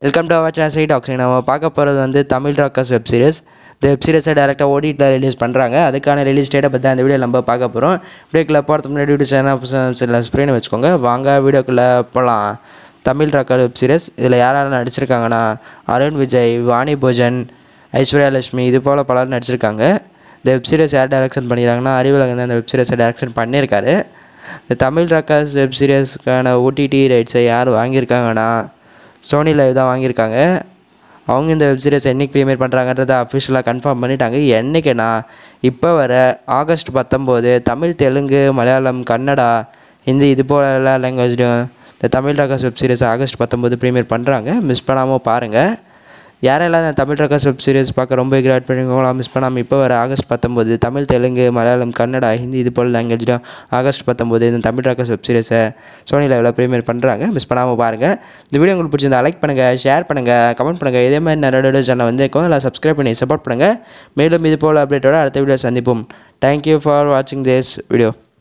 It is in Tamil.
வெல்கம் டு அவர் சேனல் டாக்ஸிங் நம்ம பார்க்க போகிறது வந்து தமிழ் ராக்கர்ஸ் வெப் சீரிஸ் இந்த வெப் சீரிஸை டேரெக்டாக ஓடிடியில் ரிலீஸ் பண்ணுறாங்க அதுக்கான ரிலீஸ் டேட்டை பற்றி அந்த வீடியோ நம்ம பார்க்க போகிறோம் வீடியோக்குள்ளே போகிறதுக்கு முன்னாடி வீடியோ சேனல் ஸ்ப்ரேன் வச்சுக்கோங்க வாங்க வீடியோக்குள்ளே போகலாம் தமிழ் ராக்கர் வெப் சீரிஸ் இதில் யாரெல்லாம் நடிச்சிருக்காங்கன்னா அருண் விஜய் வாணி போஜன் ஐஸ்வர்யா லட்சுமி இது போல் பலர் நடிச்சிருக்காங்க இந்த வெப் சீரிஸ் யார் டைரக்ஷன் பண்ணியிருக்காங்கன்னா அறிவுலகம் தான் இந்த வெப் சீரிஸை டைரக்ஷன் பண்ணியிருக்காரு இந்த தமிழ் ராக்கர்ஸ் வெப் சீரிஸ்க்கான ஓடிடி ரைட்ஸை யார் வாங்கியிருக்காங்கன்னா சோனி லைவ் தான் வாங்கியிருக்காங்க அவங்க இந்த வெப் சீரிஸ் என்னைக்கு ப்ரீமியர் பண்ணுறாங்கன்றதை அஃபிஷியலாக கன்ஃபார்ம் பண்ணிட்டாங்க என்னைக்குன்னா இப்போ வர ஆகஸ்ட் பத்தொம்போது தமிழ் தெலுங்கு மலையாளம் கன்னடா ஹிந்தி இது போல எல்லா லாங்குவேஜ்லையும் இந்த Tamil Rockers web series August பத்தொம்போது ப்ரீமியர் பண்ணுறாங்க மிஸ் பண்ணாமல் பாருங்கள் யாரெல்லாம் இந்த தமிழ் ராக்கர்ஸ் வெப் சீரிஸ் பார்க்க ரொம்ப கிராட் பண்ணிங்களோ மிஸ் பண்ணாமல் இப்போ வர ஆகஸ்ட் பத்தொம்போது தமிழ் தெலுங்கு மலையாளம் கன்னடா ஹிந்தி இது போல் லாங்குவேஜ்லையும் ஆகஸ்ட் பத்தொம்போது இந்த தமிழ் ராக்கர்ஸ் வெப் சீரிஸை சோனி லெவலில் ப்ரீமியர் பண்ணுறாங்க மிஸ் பண்ணாமல் பாருங்கள் இந்த வீடியோ உங்களுக்கு பிடிச்சிருந்தா லைக் பண்ணுங்கள் ஷேர் பண்ணுங்கள் கமெண்ட் பண்ணுங்கள் இதே மாதிரி நிறைய வீடியோ சேனல் வந்து இல்லை சப்ஸ்கிரைப் பண்ணி சப்போர்ட் பண்ணுங்கள் மேலும் இது போல் அப்டேட்டோட அடுத்த வீடியோ சந்திப்போம் தேங்க்யூ ஃபார் வாட்சிங் திஸ் வீடியோ